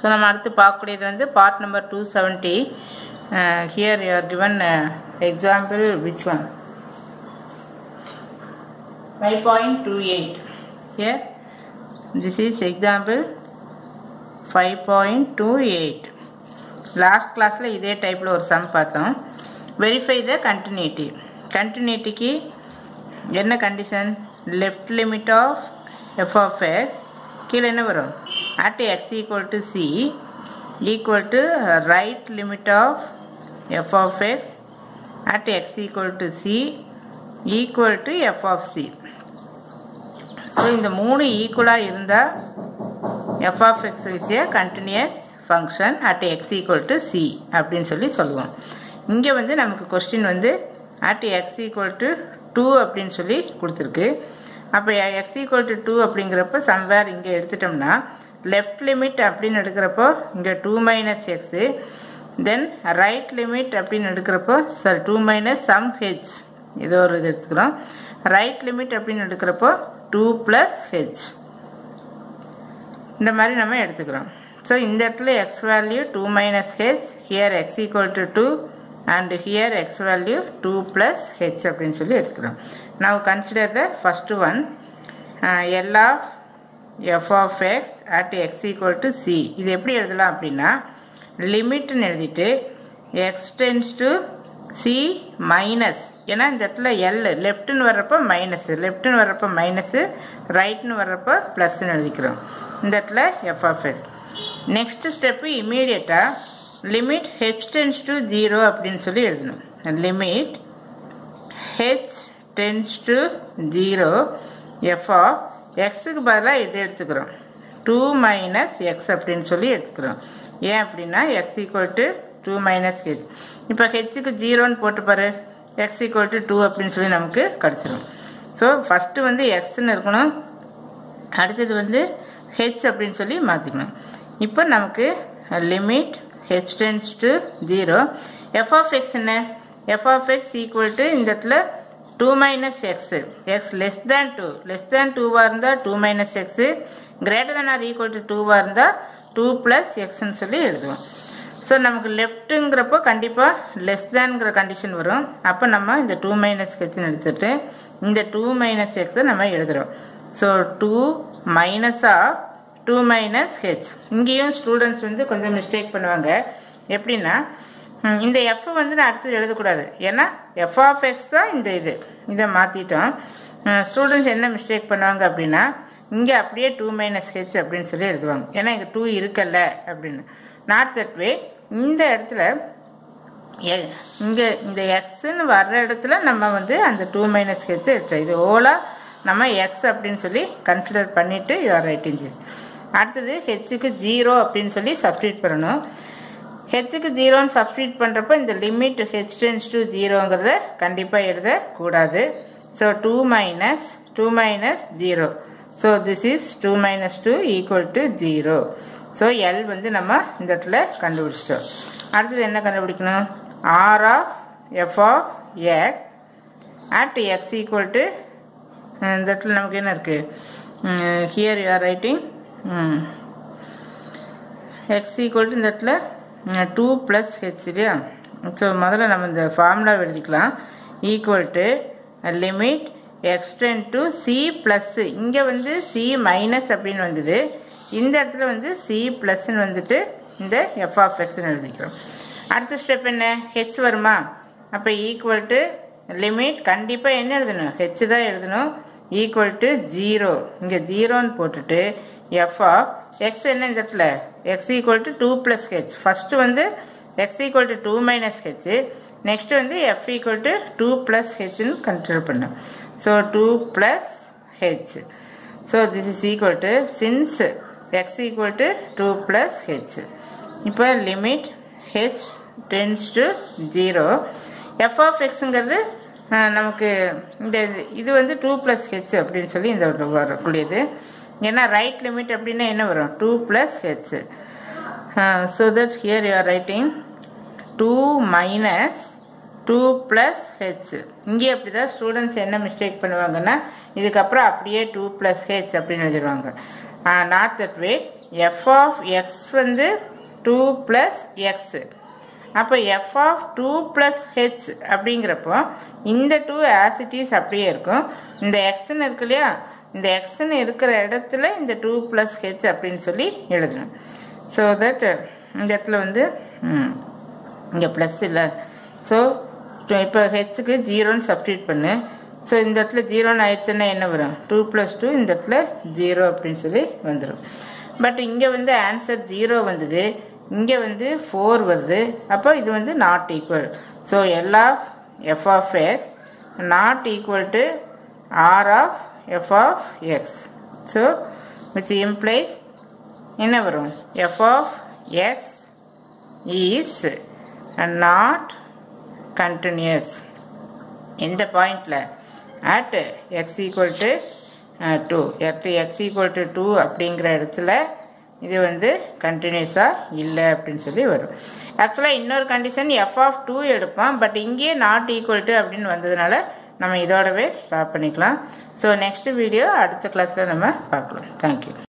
நம்ம அடுத்து பார்க்கக்கூடியது வந்து part number two seventy here you are given example which one five point two eight here this is example five point two eight last கிளாஸில் இதே டைப்பில் ஒரு சம் பார்த்தோம் வெரிஃபை த கண்டினியூட்டி கண்டினியூட்டிக்கு என்ன condition left limit of f of x கீழே என்ன வரும் at x equal to c equal to right limit of f of x at x equal to c equal to f of c so இந்த மூணு ஈக்குவலாக இருந்தால் f of x is a continuous function at x equal to c அப்படின்னு சொல்லி சொல்லுவோம் இங்கே வந்து நமக்கு கொஸ்டின் வந்து at x equal to two அப்படின்னு சொல்லி கொடுத்துருக்கு அப்போ எக்ஸ் ஈக்குவல் டு டூ அப்படிங்கிறப்ப சம்வேர் இங்கே எடுத்துட்டோம்னா லெஃப்ட் லிமிட் அப்படின்னு எடுக்கிறப்போ இங்கே two minus x then right limit அப்படின்னு எடுக்கிறப்போ sorry two minus some h ஏதோ ஒரு இது எடுத்துக்கிறோம் ரைட் லிமிட் அப்படின்னு எடுக்கிறப்போ டூ ப்ளஸ் ஹெச் இந்த மாதிரி நம்ம எடுத்துக்கிறோம் ஸோ இந்த இடத்துல x value two minus h here x equal to two and here x value two plus h அப்படின்னு சொல்லி எடுத்துக்கிறோம் now consider the first one L of f of x at x equal to c இது எப்படி எழுதலாம் அப்படின்னா லிமிட்னு எழுதிட்டு x tends to c minus ஏன்னா இந்த இடத்துல எல் லெஃப்ட்னு வர்றப்போ மைனஸ் லெஃப்ட்னு வர்றப்போ மைனஸு ரைட்னு வர்றப்போ ப்ளஸ்ன்னு எழுதிக்கிறோம் இந்த இடத்துல f of x next step இமீடியட்டாக limit h tends to zero அப்படின்னு சொல்லி எழுதணும் limit h tends to zero f of எக்ஸுக்கு பதிலாக இது எடுத்துக்கிறோம் டூ மைனஸ் எக்ஸ் அப்படின்னு சொல்லி எடுத்துக்கிறோம் ஏன் அப்படின்னா x equal to two minus h இப்போ ஹெச்சுக்கு ஜீரோன்னு போட்டு பாரு எக்ஸ் ஈக்குவல் டு டூ அப்படின்னு சொல்லி நமக்கு கிடச்சிரும் ஸோ ஃபஸ்ட்டு வந்து எக்ஸ்ன்னு இருக்கணும் அடுத்தது வந்து ஹெச் அப்படின்னு சொல்லி மாற்றிக்கணும் இப்போ நமக்கு limit h tends to zero f of x என்ன f of x equal to இந்த இடத்துல two minus x x less than two less than டூவாக இருந்தால் two minus x greater than or equal to டூவாக இருந்தால் டூ ப்ளஸ் எக்ஸ்ன்னு சொல்லி எழுதுவோம் ஸோ நமக்கு லெஃப்ட்டுங்கிறப்போ கண்டிப்பாக லெஸ் தேன்ங்கிற கண்டிஷன் வரும் அப்போ நம்ம இந்த டூ மைனஸ் ஹெச்னு எடுத்துட்டு இந்த டூ மைனஸ் எக்ஸை நம்ம எழுதுகிறோம் so two minus of two minus h இங்கேயும் ஸ்டூடெண்ட்ஸ் வந்து கொஞ்சம் மிஸ்டேக் பண்ணுவாங்க எப்படின்னா இந்த எஃப் வந்து நான் அடுத்தது எழுதக்கூடாது ஏன்னா எஃப் ஆஃப் எக்ஸ் தான் இந்த இது இதை மாற்றிட்டோம் ஸ்டூடெண்ட்ஸ் என்ன மிஸ்டேக் பண்ணுவாங்க அப்படின்னா இங்கே அப்படியே டூ மைனஸ் ஹெச் அப்படின்னு சொல்லி எழுதுவாங்க ஏன்னா இங்கே டூ இருக்கல்ல அப்படின்னு நாட் தட் வே இந்த இடத்துல இங்கே இந்த எக்ஸ்ன்னு வர்ற இடத்துல நம்ம வந்து அந்த டூ மைனஸ் ஹெச் எடுத்தோம் இது ஓலா நம்ம எக்ஸ் அப்படின்னு சொல்லி கன்சிடர் பண்ணிட்டு யூஆர் ரைட்டிங் திஸ் அடுத்தது ஹெச்சுக்கு ஜீரோ அப்படின்னு சொல்லி சப்ஸ்டியூட் பண்ணணும் ஹெச்சுக்கு ஜீரோன்னு சப்ஸ்டியூட் பண்ணுறப்போ இந்த லிமிட் ஹெச் டென்ஸ் டு ஜீரோங்கிறத கண்டிப்பாக எழுதக்கூடாது so two minus two minus zero so this is two minus two equal to zero so L வந்து நம்ம இந்த இடத்துல கண்டுபிடிச்சிட்டோம் அடுத்தது என்ன கண்டுபிடிக்கணும் R of f of x at x equal to இந்த இடத்துல நமக்கு என்ன இருக்குது here you are writing x equal to இந்த இடத்துல டூ ப்ளஸ் ஹெச் இல்லையா ஸோ முதல்ல நம்ம இந்த ஃபார்முலா எழுதிக்கலாம் equal to limit x tends to c plus இங்கே வந்து சி மைனஸ் அப்படின்னு வந்தது இந்த இடத்துல வந்து சி ப்ளஸ்ன்னு வந்துட்டு இந்த எஃப் ஆஃப் எக்ஸ்ன்னு எழுதிக்கிறோம் அடுத்த ஸ்டெப் என்ன ஹெச் வருமா அப்போ ஈக்குவல் டு லிமிட் கண்டிப்பாக என்ன எழுதணும் ஹெச் தான் எழுதணும் ஈக்குவல் டு ஜீரோ இங்கே ஜீரோன்னு போட்டுட்டு எஃப் ஆஃப் எக்ஸ் என்ன இந்த இடத்துல x equal to two plus h first வந்து x equal to two minus h next வந்து f equal to two plus ஹெச்னு கன்சிடர் பண்ணோம் so two plus h so this is equal to since x equal to two plus h இப்போ limit h tends to zero f of எக்ஸுங்கிறது நமக்கு இந்த இது வந்து two plus h அப்படின்னு சொல்லி இந்த வரக்கூடியது ஏன்னா ரைட் லிமிட் அப்படின்னா என்ன வரும் two plus h so that here you are writing two minus two plus h இங்கே அப்படி தான் ஸ்டூடெண்ட்ஸ் என்ன மிஸ்டேக் பண்ணுவாங்கன்னா இதுக்கப்புறம் அப்படியே டூ ப்ளஸ் ஹெச் அப்படின்னு எழுதிடுவாங்க not that way f of x வந்து டூ ப்ளஸ் எக்ஸு அப்போ f of two plus h அப்படிங்கிறப்போ இந்த டூ ஆசிட்டிஸ் அப்படியே இருக்கும் இந்த எக்ஸ்ன்னு இருக்கு இல்லையா இந்த எக்ஸ்ன்னு இருக்கிற இடத்துல இந்த டூ ப்ளஸ் ஹெச் அப்படின்னு சொல்லி எழுதணும் ஸோ தட் இந்த இடத்துல வந்து இங்கே ப்ளஸ் இல்லை ஸோ இப்போ ஹெச்சுக்கு ஜீரோன்னு சப்ஸ்டியூட் பண்ணு ஸோ இந்த இடத்துல ஜீரோன்னு ஆயிடுச்சுன்னா என்ன வரும் டூ ப்ளஸ் டூ இந்த இடத்துல ஜீரோ அப்படின்னு சொல்லி வந்துடும் பட் இங்கே வந்து ஆன்சர் ஜீரோ வந்தது இங்கே வந்து ஃபோர் வருது அப்போ இது வந்து not equal so L of f of x not equal to R of f of x so which implies என்ன வரும் f of x is not continuous எந்த பாயிண்டில் at x equal to two at x equal to two அப்படிங்கிற இடத்துல இது வந்து கண்டினியூஸாக இல்லை அப்படின்னு சொல்லி வரும் ஆக்சுவலாக இன்னொரு கண்டிஷன் எஃப் ஆஃப் டூ எடுப்போம் பட் இங்கேயே நாட் ஈக்குவல் டு அப்படின்னு வந்ததுனால நம்ம இதோடவே ஸ்டாப் பண்ணிக்கலாம் ஸோ நெக்ஸ்ட் வீடியோ அடுத்த கிளாஸில் நம்ம பார்க்கலாம் தேங்க்யூ